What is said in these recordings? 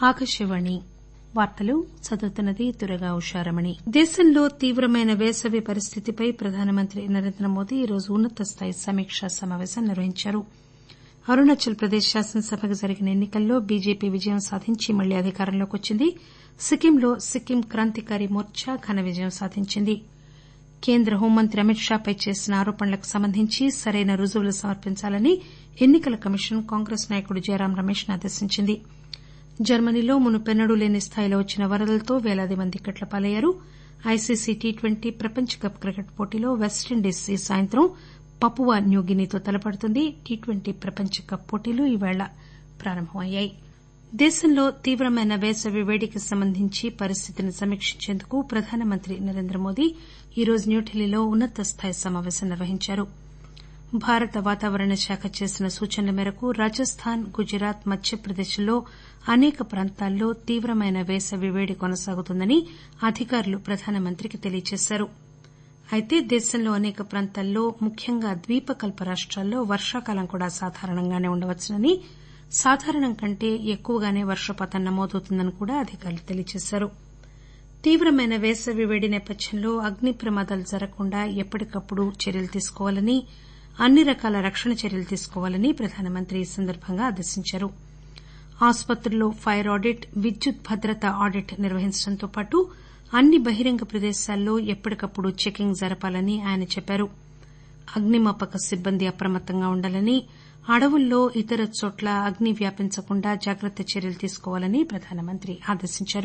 ఆకాశవాణి వార్తలు చదువుతున్నది దుర్గా ఉషారమణి దేశంలో తీవ్రమైన వేసవి పరిస్థితిపై ప్రధానమంత్రి నరేంద్ర మోదీ ఈరోజు ఉన్నత స్థాయి సమీకా సమాపేశం నిర్వహించారు అరుణాచల్ ప్రదేశ్ శాసనసభకు జరిగిన ఎన్ని కల్లో బీజేపీ విజయం సాధించి మళ్లీ అధికారంలోకి వచ్చింది సిక్కింలో సిక్కిం క్రాంతికారి మోర్చా ఘన విజయం సాధించింది కేంద్ర హోంమంత్రి అమిత్ షాపై చేసిన ఆరోపణలకు సంబంధించి సరైన రుజువులు సమర్పించాలని ఎన్ని కల కమిషన్ కాంగ్రెస్ నాయకుడు జయరాం రమేష్ ను ఆదేశించింది జర్మనీలో మునుపెన్నడూ లేని స్థాయిలో వచ్చిన వరదలతో పేలాది మంది ఇక్కట్లపాలయ్యారు ఐసీసీ టీ ట్వంటీ ప్రపంచ కప్ క్రికెట్ పోటీలో వెస్టిండీస్ ఈ సాయంత్రం పపువా న్యూగినీతో తలపడుతుంది టీ ట్వంటీ ప్రపంచ కప్ పోటీలు ఈరోజు ప్రారంభమయ్యాయి దేశంలో తీవ్రమైన వేసవి వేడికి సంబంధించి పరిస్థితిని సమీక్షించేందుకు ప్రధానమంత్రి నరేంద్ర మోదీ ఈరోజు న్యూఢిల్లీలో ఉన్నత స్థాయి సమాపేశం నిర్వహించారు భారత వాతావరణ శాఖ చేసిన సూచనల మేరకు రాజస్థాన్ గుజరాత్ మధ్యప్రదేశ్ ల్లో అసేక ప్రాంతాల్లో తీవ్రమైన వేసవి పేడి కొనసాగుతోందని అధికారులు ప్రధానమంత్రికి తెలియజేశారు అయితే దేశంలో అసేక ప్రాంతాల్లో ముఖ్యంగా ద్వీపకల్ప రాష్టాల్లో వర్షాకాలం కూడా సాధారణంగానే ఉండవచ్చునని సాధారణం కంటే ఎక్కువగానే వర్షపాతం నమోదవుతుందని కూడా అధికారులు తెలియజేశారు తీవ్రమైన వేసవి పేడి నేపథ్యంలో అగ్ని ప్రమాదాలు జరగకుండా ఎప్పటికప్పుడు చర్యలు తీసుకోవాలని అన్ని రకాల రక్షణ చర్యలు తీసుకోవాలని ప్రధానమంత్రి ఈ సందర్బంగా ఆదేశించారు ఆసుపత్రుల్లో ఫైర్ ఆడిట్ విద్యుత్ భద్రత ఆడిట్ నిర్వహించడంతో పాటు అన్ని బహిరంగ ప్రదేశాల్లో ఎప్పటికప్పుడు చెకింగ్ జరపాలని ఆయన చెప్పారు అగ్నిమాపక సిబ్బంది అప్రమత్తంగా ఉండాలని అడవుల్లో ఇతర చోట్ల అగ్ని వ్యాపించకుండా జాగ్రత్త చర్యలు తీసుకోవాలని ప్రధానమంత్రి ఆదేశించారు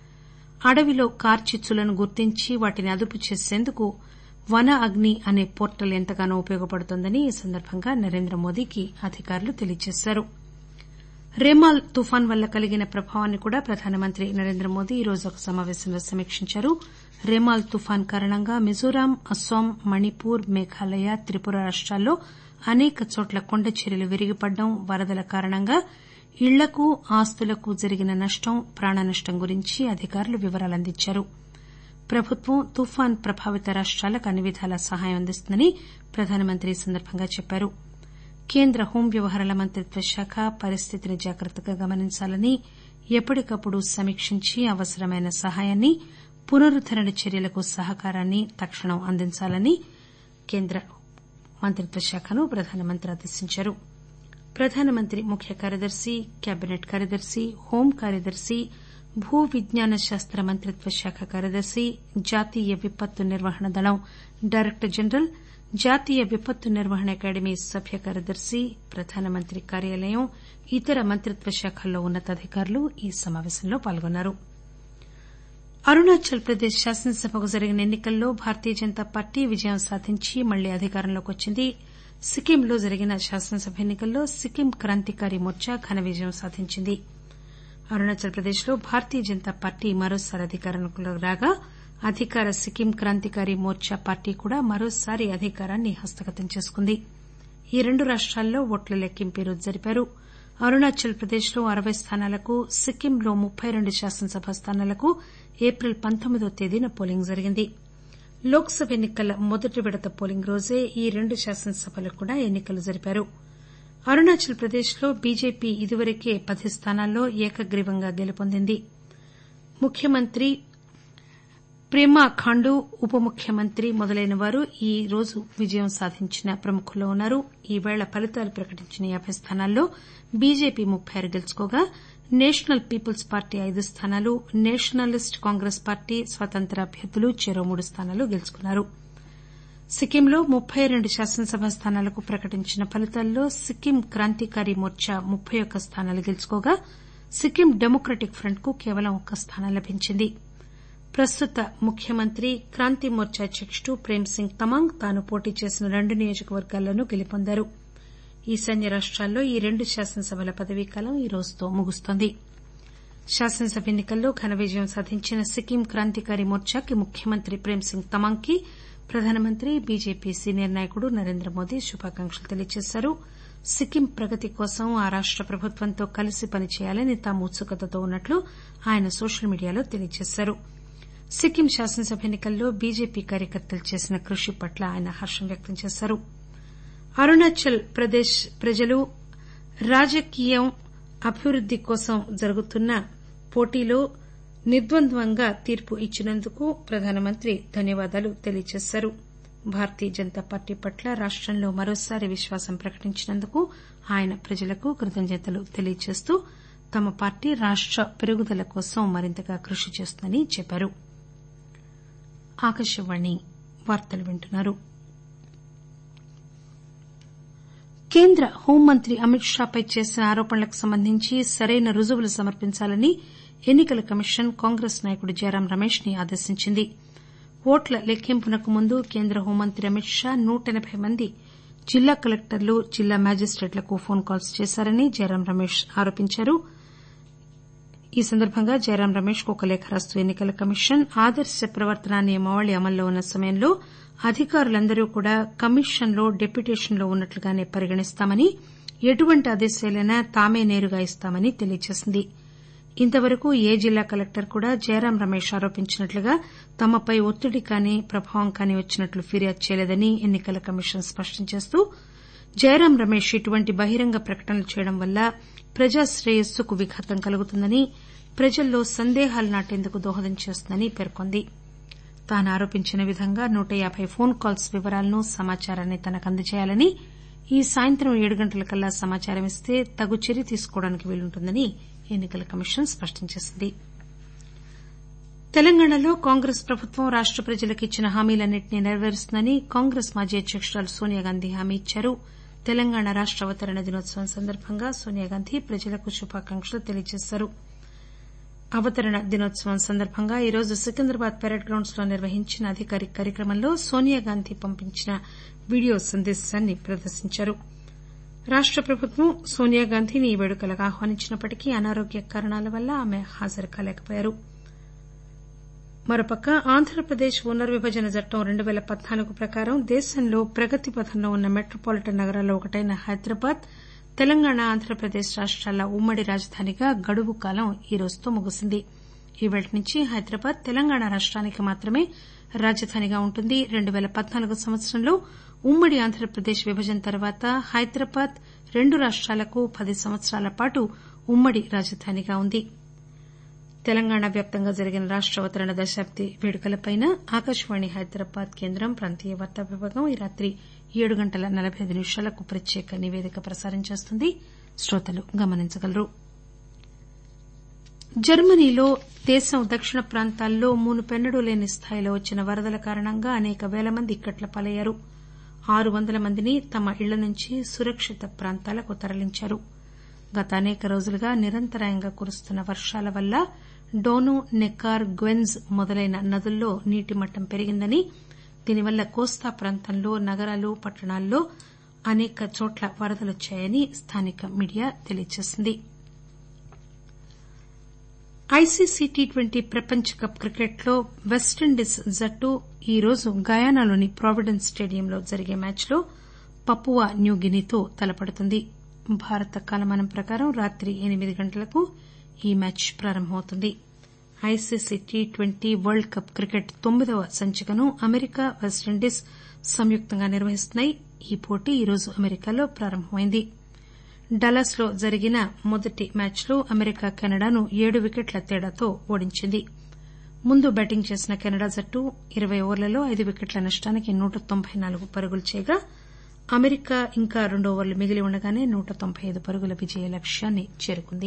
అడవిలో కార్చిచ్చులను గుర్తించి వాటిని అదుపు చేసేందుకు వన అగ్ని అనే పోర్టల్ ఎంతగానో ఉపయోగపడుతోందని ఈ సందర్బంగా నరేంద్ర మోదీకి అధికారులు తెలియజేశారు రేమాల్ తుపాను వల్ల కలిగిన ప్రభావాన్ని కూడా ప్రధానమంత్రి నరేంద్ర మోదీ ఈరోజు ఒక సమాపేశంలో సమీక్షించారు రేమాల్ తుపాను కారణంగా మిజోరాం అస్పాం మణిపూర్ మేఘాలయ త్రిపుర రాష్టాల్లో అసేక చోట్ల కొండచర్యలు విరిగిపడడం వరదల కారణంగా ఇళ్లకు ఆస్తులకు జరిగిన నష్టం ప్రాణనష్టం గురించి అధికారులు వివరాలు అందించారు ప్రభుత్వం తుపాను ప్రభావిత రాష్టాలకు అన్ని విధాలా సహాయం అందిస్తుందని ప్రధానమంత్రి ఈ సందర్బంగా చెప్పారు కేంద్ర హోం వ్యవహారాల మంత్రిత్వ శాఖ పరిస్థితిని జాగ్రత్తగా గమనించాలని ఎప్పటికప్పుడు సమీక్షించి అవసరమైన సహాయాన్ని పునరుద్దరణ చర్యలకు సహకారాన్ని తక్షణం అందించాలని కేంద్ర మంత్రిత్వ శాఖను ప్రధానమంత్రి ఆదేశించారు ప్రధానమంత్రి ముఖ్య కార్యదర్శి కేబినెట్ కార్యదర్శి హోం కార్యదర్శి భూ విజ్ఞాన శాస్త మంత్రిత్వ శాఖ కార్యదర్శి జాతీయ విపత్తు నిర్వహణ దళం డైరెక్టర్ జనరల్ జాతీయ విపత్తు నిర్వహణ అకాడమీ సభ్య కార్యదర్శి ప్రధానమంత్రి కార్యాలయం ఇతర మంత్రిత్వ శాఖల్లో ఉన్నతాధికారులు ఈ సమాపేశంలో పాల్గొన్నారు అరుణాచల్ ప్రదేశ్ శాసనసభకు జరిగిన ఎన్ని కల్లో భారతీయ జనతా పార్టీ విజయం సాధించి మళ్లీ అధికారంలోకి వచ్చింది సిక్కింలో జరిగిన శాసనసభ ఎన్ని కల్లో సిక్కిం క్రాంతికారి మోర్చా ఘన విజయం సాధించింది అరుణాచల్ ప్రదేశ్ లో భారతీయ జనతా పార్టీ మరోసారి అధికారంలోకి రాగా అధికార సిక్కిం క్రాంతికారి మోర్చా పార్టీ కూడా మరోసారి అధికారాన్ని హస్తగతం చేసుకుంది ఈ రెండు రాష్టాల్లో ఓట్ల లెక్కింపు ఈరోజు జరిపారు అరుణాచల్ ప్రదేశ్ లో అరవై స్థానాలకు సిక్కింలో ముప్పై రెండు శాసనసభ స్థానాలకు ఏప్రిల్ పంతొమ్మిదవ తేదీన పోలింగ్ జరిగింది లోక్ సభ ఎన్ని కల మొదటి విడత పోలింగ్ రోజే ఈ రెండు శాసనసభలకు కూడా ఎన్ని కలు జరిపారు అరుణాచల్ ప్రదేశ్ లో బీజేపీ ఇదివరకే పది స్థానాల్లో ఏకగ్రీవంగా గెలుపొందింది ముఖ్యమంత్రి పేమా ఖాండూ ఉప ముఖ్యమంత్రి మొదలైన వారు ఈ రోజు విజయం సాధించిన ప్రముఖుల్లో ఉన్నారు ఈవేళ ఫలితాలు ప్రకటించిన యాబై స్థానాల్లో బీజేపీ ముప్పై ఆరు గెలుచుకోగా నేషనల్ పీపుల్స్ పార్టీ ఐదు స్థానాలు నేషనలిస్ట్ కాంగ్రెస్ పార్టీ స్వతంత్ర అభ్యర్థులు చెరో మూడు స్థానాలు గెలుచుకున్నారు సిక్కింలో ముప్పై రెండు శాసనసభ స్థానాలకు ప్రకటించిన ఫలితాల్లో సిక్కిం క్రాంతికారి మోర్చా ముప్పై ఒక్క స్థానాలు గెలుచుకోగా సిక్కిం డెమోక్రటిక్ ఫ్రంట్ కు కేవలం ఒక్క స్థానం లభించింది ప్రస్తుత ముఖ్యమంత్రి క్రాంతి మోర్చా అధ్యకుడు ప్రేమ్ సింగ్ తమాంగ్ తాను పోటీ చేసిన రెండు నియోజకవర్గాల్లోనూ గెలుపొందారు ఈశాన్య రాష్టాల్లో ఈ రెండు శాసనసభల పదవీకాలం ఈ రోజుతో ముగుస్తోంది శాసనసభ ఎన్ని కల్లో ఘన విజయం సాధించిన సిక్కిం క్రాంతికారి మోర్చాకి ముఖ్యమంత్రి ప్రేమ్ సింగ్ తమాంగ్ కి ప్రధానమంత్రి బీజేపీ సీనియర్ నాయకుడు నరేంద్ర మోదీ శుభాకాంక్షలు తెలియజేశారు సిక్కిం ప్రగతి కోసం ఆ రాష్ట ప్రభుత్వంతో కలిసి పనిచేయాలని తాము ఉత్సుకతతో ఉన్నట్లు ఆయన సోషల్ మీడియాలో తెలియజేశారు సిక్కిం శాసనసభ ఎన్ని కల్లో బీజేపీ కార్యకర్తలు చేసిన కృషి పట్ల ఆయన హర్షం వ్యక్తం చేశారు అరుణాచల్ ప్రదేశ్ ప్రజలు రాజకీయం అభివృద్ది కోసం జరుగుతున్న పోటీలో నిర్ద్వంద్వంగా తీర్పు ఇచ్చినందుకు ప్రధానమంత్రి ధన్యవాదాలు తెలియజేశారు భారతీయ జనతా పార్టీ పట్ల రాష్టంలో మరోసారి విశ్వాసం ప్రకటించినందుకు ఆయన ప్రజలకు కృతజ్ఞతలు తెలియజేస్తూ తమ పార్టీ రాష్ట పెరుగుదల కోసం మరింతగా కృషి చేస్తుందని చెప్పారు కేంద్ర హోంమంత్రి అమిత్ షాపై చేసిన ఆరోపణలకు సంబంధించి సరైన రుజువులు సమర్పించాలని ఎన్ని కల కమిషన్ కాంగ్రెస్ నాయకుడు జయరాం రమేష్ ని ఆదేశించింది ఓట్ల లెక్కింపునకు ముందు కేంద్ర హోంమంత్రి అమిత్ షా నూట ఎనబై మంది జిల్లా కలెక్టర్లు జిల్లా మెజిస్టేట్లకు ఫోన్ కాల్స్ చేశారని జయరాం రమేష్ ఆరోపించారు ఈ సందర్బంగా జయరాం రమేష్ కు ఒక లేఖ రాస్తూ ఎన్ని కల కమిషన్ ఆదర్శ ప్రవర్తన నియమావళి అమల్లో ఉన్న సమయంలో అధికారులందరూ కూడా కమిషన్ లో డెప్యుటేషన్లో ఉన్నట్లుగానే పరిగణిస్తామని ఎటువంటి ఆదేశాలైనా తామే నేరుగా ఇస్తామని తెలియజేసింది ఇంతవరకు ఏ జిల్లా కలెక్టర్ కూడా జయరాం రమేష్ ఆరోపించినట్లుగా తమపై ఒత్తిడి కానీ ప్రభావం కానీ వచ్చినట్లు ఫిర్యాదు చేయలేదని ఎన్ని కల కమిషన్ స్పష్టం చేస్తూ జయరాం రమేష్ ఇటువంటి బహిరంగ ప్రకటనలు చేయడం వల్ల ప్రజా శ్రేయస్సుకు విఘాతం కలుగుతుందని ప్రజల్లో సందేహాలు నాటేందుకు దోహదం చేస్తుందని పేర్కొంది తాను ఆరోపించిన విధంగా నూట యాబై ఫోన్ కాల్స్ వివరాలను సమాచారాన్ని తనకు అందజేయాలని ఈ సాయంత్రం ఏడు గంటలకల్లా సమాచారం ఇస్తే తగు చర్య తీసుకోవడానికి వీలుంటుందని ఎన్ని కల కమిషన్ స్పష్టం చేసింది తెలంగాణలో కాంగ్రెస్ ప్రభుత్వం రాష్ట ప్రజలకు ఇచ్చిన హామీలన్నింటినీ నెరవేరుస్తుందని కాంగ్రెస్ మాజీ అధ్యకురాలు సోనియాగాంధీ హామీ ఇచ్చారు తెలంగాణ రాష్ట అవతరణ దినోత్సవం సందర్బంగా సోనియాగాంధీ ప్రజలకు శుభాకాంక్షలు తెలియజేశారు అవతరణ దినోత్సవం సందర్బంగా ఈరోజు సికింద్రాబాద్ పెరేడ్ గ్రౌండ్స్ లో నిర్వహించిన అధికారిక కార్యక్రమంలో సోనియాగాంధీ పంపించిన వీడియో సందేశాన్ని ప్రదర్శించారు రాష్ట ప్రభుత్వం సోనియాగాంధీని ఈ వేడుకలకు ఆహ్వానించినప్పటికీ అనారోగ్య కారణాల వల్ల ఆమె హాజరు కాలేకపోయారు మరోపక్క ఆంధ్రప్రదేశ్ పునర్విభజన చట్టం రెండు పేల పద్నాలుగు ప్రకారం దేశంలో ప్రగతి పథంలో ఉన్న మెట్రోపాలిటన్ నగరాల్లో ఒకటైన హైదరాబాద్ తెలంగాణ ఆంధ్రప్రదేశ్ రాష్టాల ఉమ్మడి రాజధానిగా గడువు కాలం ఈ రోజుతో ముగిసింది ఈవేళ్టి నుంచి హైదరాబాద్ తెలంగాణ రాష్టానికి మాత్రమే రాజధానిగా ఉంటుంది రెండు పేల పద్నాలుగు సంవత్సరంలో ఉమ్మడి ఆంధ్రప్రదేశ్ విభజన తర్వాత హైదరాబాద్ రెండు రాష్టాలకు పది సంవత్సరాల పాటు ఉమ్మడి రాజధానిగా ఉంది తెలంగాణ వ్యాప్తంగా జరిగిన రాష్ట అవతరణ దశాబ్ది వేడుకలపై ఆకాశవాణి హైదరాబాద్ కేంద్రం ప్రాంతీయ వార్తా విభాగం ఈ రాత్రి ఏడు గంటల నలబై ఐదు నిమిషాలకు ప్రత్యేక నివేదిక ప్రసారం చేస్తుంది శ్రోతలు గమనించగలరు జర్మనీలో దేశం దక్షిణ ప్రాంతాల్లో మునుపెన్నడూ లేని స్థాయిలో వచ్చిన వరదల కారణంగా అనేక పేల మంది ఇక్కట్ల పాలయ్యారు ఆరు వందల మందిని తమ ఇళ్ల నుంచి సురక్షిత ప్రాంతాలకు తరలించారు గత అసేక రోజులుగా నిరంతరాయంగా కురుస్తున్న వర్షాల వల్ల డోను నెక్కార్ గ్వెన్స్ మొదలైన నదుల్లో నీటి మట్టం పెరిగిందని దీనివల్ల కోస్తా ప్రాంతంలో నగరాలు పట్టణాల్లో అనేక చోట్ల వరదలొచ్చాయని స్థానిక మీడియా తెలియజేసింది ఐసీసీ టీ ట్వంటీ ప్రపంచ కప్ క్రికెట్లో వెస్టిండీస్ జట్టు ఈరోజు గయానాలోని ప్రావిడెన్స్ స్టేడియంలో జరిగే మ్యాచ్లో పపువా న్యూగినీతో తలపడుతుంది భారత కాలమానం ప్రకారం రాత్రి ఎనిమిది గంటలకు ఈ మ్యాచ్ ప్రారంభమవుతుంది ICC T twenty world cup cricket తొమ్మిదవ సంచికను అమెరికా వెస్టిండీస్ సంయుక్తంగా నిర్వహిస్తున్నాయి ఈ పోటీ ఈరోజు అమెరికాలో ప్రారంభమైంది డల్లాస్ లో జరిగిన మొదటి మ్యాచ్లో అమెరికా కెనడాను ఏడు వికెట్ల తేడాతో ఓడించింది ముందు బ్యాటింగ్ చేసిన కెనడా జట్టు ఇరవై ఓవర్లలో ఐదు వికెట్ల నష్టానికి నూట తొంభై నాలుగు పరుగులు చేయగా అమెరికా ఇంకా రెండు ఓవర్లు మిగిలి ఉండగానే నూట తొంభై ఐదు పరుగుల విజయ లక్ష్యాన్ని చేరుకుంది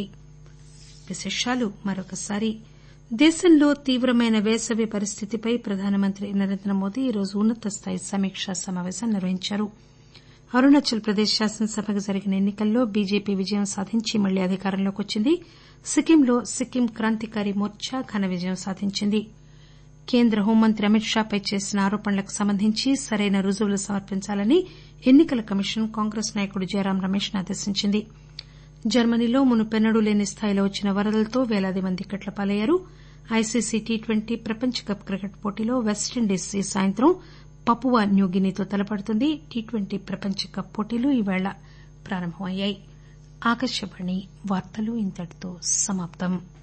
దేశంలో తీవ్రమైన వేసవి పరిస్థితిపై ప్రధానమంత్రి నరేంద్ర మోదీ ఈరోజు ఉన్నత స్థాయి సమీకా సమాపేశం నిర్వహించారు అరుణాచల్ ప్రదేశ్ శాసనసభకు జరిగిన ఎన్ని కల్లో బీజేపీ విజయం సాధించి మళ్లీ అధికారంలోకి వచ్చింది సిక్కింలో సిక్కిం క్రాంతికారి మోర్చా ఘన విజయం సాధించింది కేంద్ర హోంమంత్రి అమిత్ షాపై చేసిన ఆరోపణలకు సంబంధించి సరైన రుజువులు సమర్పించాలని ఎన్ని కల కమిషన్ కాంగ్రెస్ నాయకుడు జయరాం రమేష్ ను ఆదేశించింది జర్మనీలో మునుపెన్నడూ లేని స్థాయిలో వచ్చిన వరదలతో పేలాది మంది ఇక్కట్ల పాలయ్యారు ఐసీసీ టీ ట్వంటీ ప్రపంచ కప్ క్రికెట్ పోటీలో వెస్టిండీస్ ఈ సాయంత్రం పపువా న్యూగినీతో తలపడుతుంది టీ ట్వంటీ ప్రపంచ కప్ పోటీలు ఈరోజు ప్రారంభమయ్యాయి